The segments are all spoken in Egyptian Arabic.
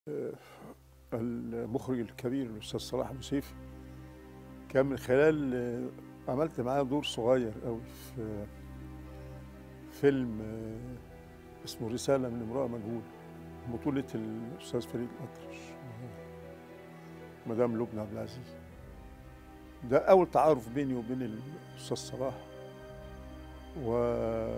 المخرج الكبير الاستاذ صلاح ابو سيف كان من خلال عملت معاه دور صغير قوي في فيلم اسمه رساله من امراه مجهوله بطوله الاستاذ فريد الاطرش مدام لبنى عبد العزيز ده اول تعارف بيني وبين الاستاذ صلاح و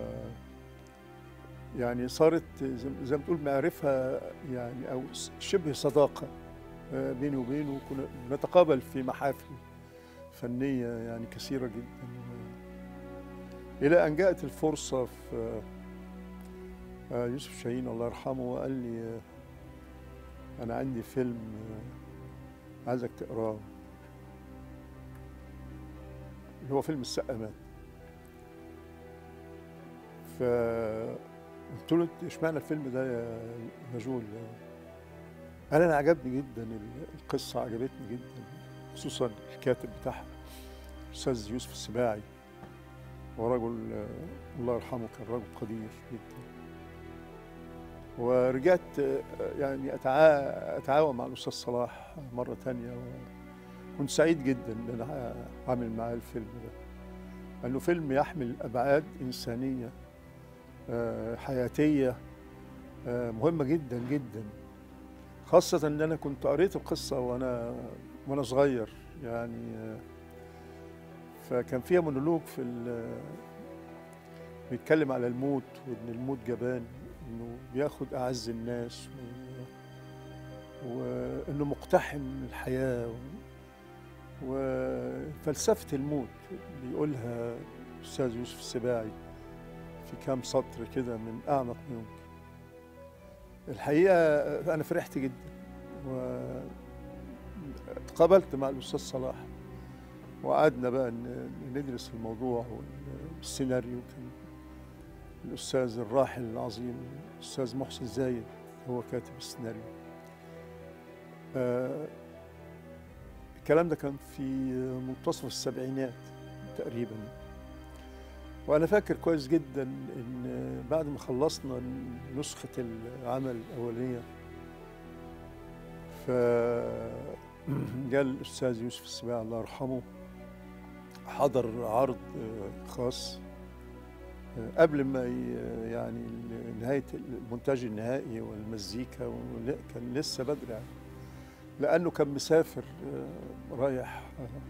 يعني صارت زي ما تقول معرفة يعني أو شبه صداقة بيني وبينه كنا نتقابل في محافل فنية يعني كثيرة جدا إلى أن جاءت الفرصة في يوسف شاهين الله يرحمه وقال لي أنا عندي فيلم عايزك تقراه اللي هو فيلم السقا مات ف قلت له اشمعنى الفيلم ده يا نجول قال انا عجبني جدا القصه عجبتني جدا خصوصا الكاتب بتاعها الاستاذ يوسف السباعي ورجل الله يرحمه كان رجل قدير جدا ورجعت يعني اتعاون مع الاستاذ صلاح مره تانية وكنت سعيد جدا ان انا عامل معاه الفيلم ده لانه فيلم يحمل ابعاد انسانيه حياتية مهمة جدا جدا خاصة ان انا كنت قريت القصة وانا وانا صغير يعني فكان فيها مونولوج في بيتكلم على الموت وان الموت جبان انه بياخد اعز الناس و... وانه مقتحم الحياة و... وفلسفة الموت بيقولها الاستاذ يوسف السباعي في كام سطر كده من أعمق ما يمكن الحقيقة أنا فرحت جدا وتقابلت مع الأستاذ صلاح وقعدنا بقى ندرس الموضوع والسيناريو كان الأستاذ الراحل العظيم الأستاذ محسن زايد هو كاتب السيناريو آه الكلام ده كان في منتصف السبعينات تقريبا وانا فاكر كويس جدا ان بعد ما خلصنا نسخه العمل الاولانيه ف جاء الاستاذ يوسف السباعي الله يرحمه حضر عرض خاص قبل ما يعني نهايه المونتاج النهائي والمزيكا كان لسه بدري يعني لانه كان مسافر رايح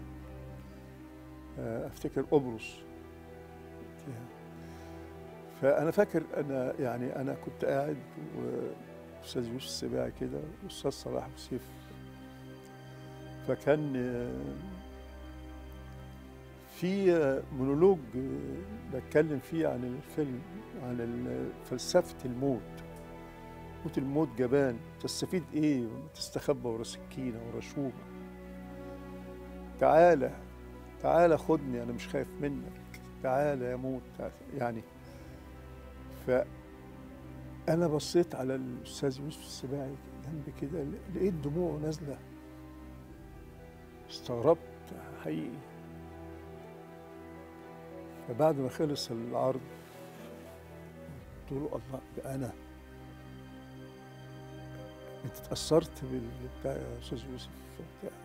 افتكر قبرص فانا فاكر انا يعني انا كنت قاعد واستاذ يوسف السباعي كده واستاذ صلاح ابو سيف فكان في مونولوج بتكلم فيه عن الفيلم عن فلسفه الموت موت الموت جبان تستفيد ايه تستخبى ورا سكينه ورا شومه تعالى تعالى خدني انا مش خايف منك تعالى يا موت يعني فأنا بصيت على الأستاذ يوسف السباعي جنبي كده لقيت دموعه نازلة استغربت حقيقي فبعد ما خلص العرض قلت له الله ده أنا أنت اتأثرت بالبتاع يا أستاذ يوسف